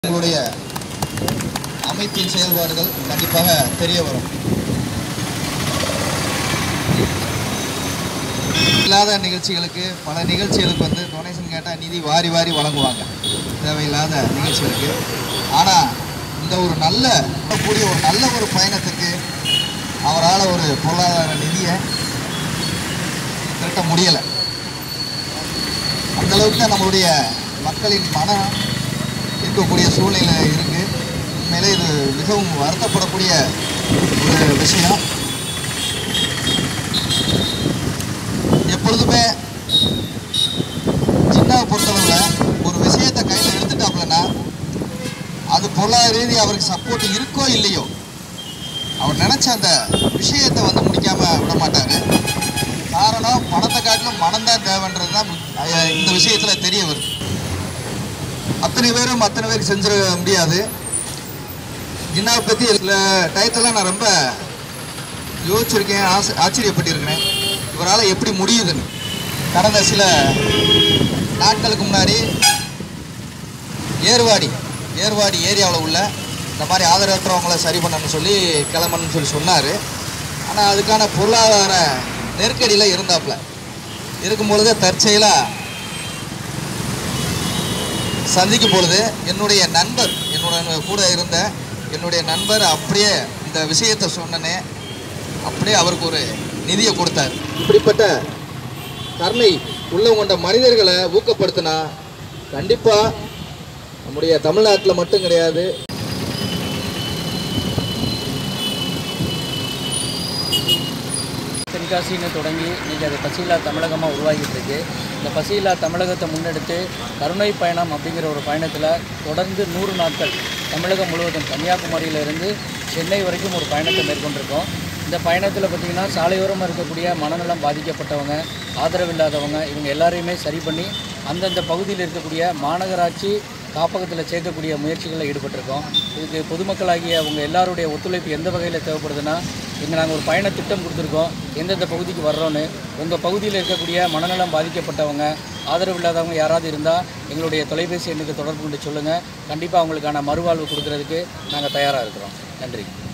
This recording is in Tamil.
உங்களுடைய அமைப்பின் செயல்பாடுகள் கண்டிப்பாக தெரிய வரும் இல்லாத நிகழ்ச்சிகளுக்கு பல நிகழ்ச்சிகளுக்கு வந்து டொனேஷன் கேட்டால் நிதி வாரி வாரி வழங்குவாங்க தேவையில்லாத நிகழ்ச்சிகளுக்கு ஆனால் இந்த ஒரு நல்ல கூடிய ஒரு நல்ல ஒரு பயணத்துக்கு அவரால் ஒரு பொருளாதார நிதியை திரட்ட முடியலை அந்த அளவுக்கு தான் நம்மளுடைய மக்களின் மனம் இருக்கக்கூடிய சூழ்நிலை இருக்கு உண்மையிலே இது மிகவும் வருத்தப்படக்கூடிய ஒரு விஷயம் எப்பொழுதுமே சின்னாவை பொறுத்தளவில் ஒரு விஷயத்தை கையில் எடுத்துட்டாப்லன்னா அது பொருளாதார ரீதி அவருக்கு சப்போர்ட் இருக்கோ இல்லையோ அவர் நினைச்ச அந்த விஷயத்தை வந்து முடிக்காம விட மாட்டாரு காரணம் பணத்தை காட்டிலும் மனம் தான் தேவைன்றது தான் அஹ், இந்த விஷயத்துல தெரிய வருது அத்தனை பேரும் அத்தனை பேருக்கு செஞ்சிட முடியாது ஜின்னாவை பற்றி சில டயத்தெல்லாம் நான் ரொம்ப யோசிச்சிருக்கேன் ஆசை ஆச்சரியப்பட்டிருக்கிறேன் இவரால் எப்படி முடியுதுன்னு கடந்த சில நாட்களுக்கு முன்னாடி ஏர்வாடி ஏர்வாடி ஏரியாவில் உள்ள இந்த மாதிரி ஆதரவற்றவங்கள சரி பண்ணணும்னு சொல்லி கிளம்பணும்னு சொல்லி சொன்னார் ஆனால் அதுக்கான பொருளாதார நெருக்கடியில் இருந்தாப்புல இருக்கும் பொழுது தற்செயலாக சந்திக்கும் பொழுது என்னுடைய நண்பர் என்னோட கூட இருந்த என்னுடைய நண்பர் அப்படியே இந்த விஷயத்தை சொன்னனே அப்படியே அவருக்கு ஒரு நிதியை கொடுத்தார் இப்படிப்பட்ட கருணை உள்ளம் கொண்ட மனிதர்களை ஊக்கப்படுத்தினா கண்டிப்பாக நம்முடைய தமிழ்நாட்டில் மட்டும் கிடையாது தென்காசின்னு தொடங்கி இன்றைக்கி அது பசியில்லா தமிழகமாக உருவாகிட்டு இருக்கு இந்த பசியில்லா தமிழகத்தை முன்னெடுத்து கருணை பயணம் அப்படிங்கிற ஒரு பயணத்தில் தொடர்ந்து நூறு நாட்கள் தமிழகம் முழுவதும் கன்னியாகுமரியிலிருந்து சென்னை வரைக்கும் ஒரு பயணத்தை மேற்கொண்டிருக்கோம் இந்த பயணத்தில் பார்த்திங்கன்னா சாலையோரமாக இருக்கக்கூடிய மனநலம் பாதிக்கப்பட்டவங்க ஆதரவில்லாதவங்க இவங்க எல்லாரையுமே சரி பண்ணி அந்தந்த பகுதியில் இருக்கக்கூடிய மாநகராட்சி காப்பகத்தில் சேர்க்கக்கூடிய முயற்சிகளில் ஈடுபட்டிருக்கோம் இதுக்கு பொதுமக்களாகிய அவங்க எல்லாருடைய ஒத்துழைப்பு எந்த வகையில் தேவைப்படுதுன்னா இங்கே நாங்கள் ஒரு பயண திட்டம் கொடுத்துருக்கோம் எந்தெந்த பகுதிக்கு வர்றோன்னு உங்கள் பகுதியில் இருக்கக்கூடிய மனநலம் பாதிக்கப்பட்டவங்க ஆதரவு இல்லாதவங்க யாராவது இருந்தால் எங்களுடைய தொலைபேசி எண்ணுக்கு தொடர்பு கொண்டு சொல்லுங்கள் கண்டிப்பாக அவங்களுக்கான மறுவாழ்வு கொடுக்கறதுக்கு நாங்கள் தயாராக இருக்கிறோம் நன்றி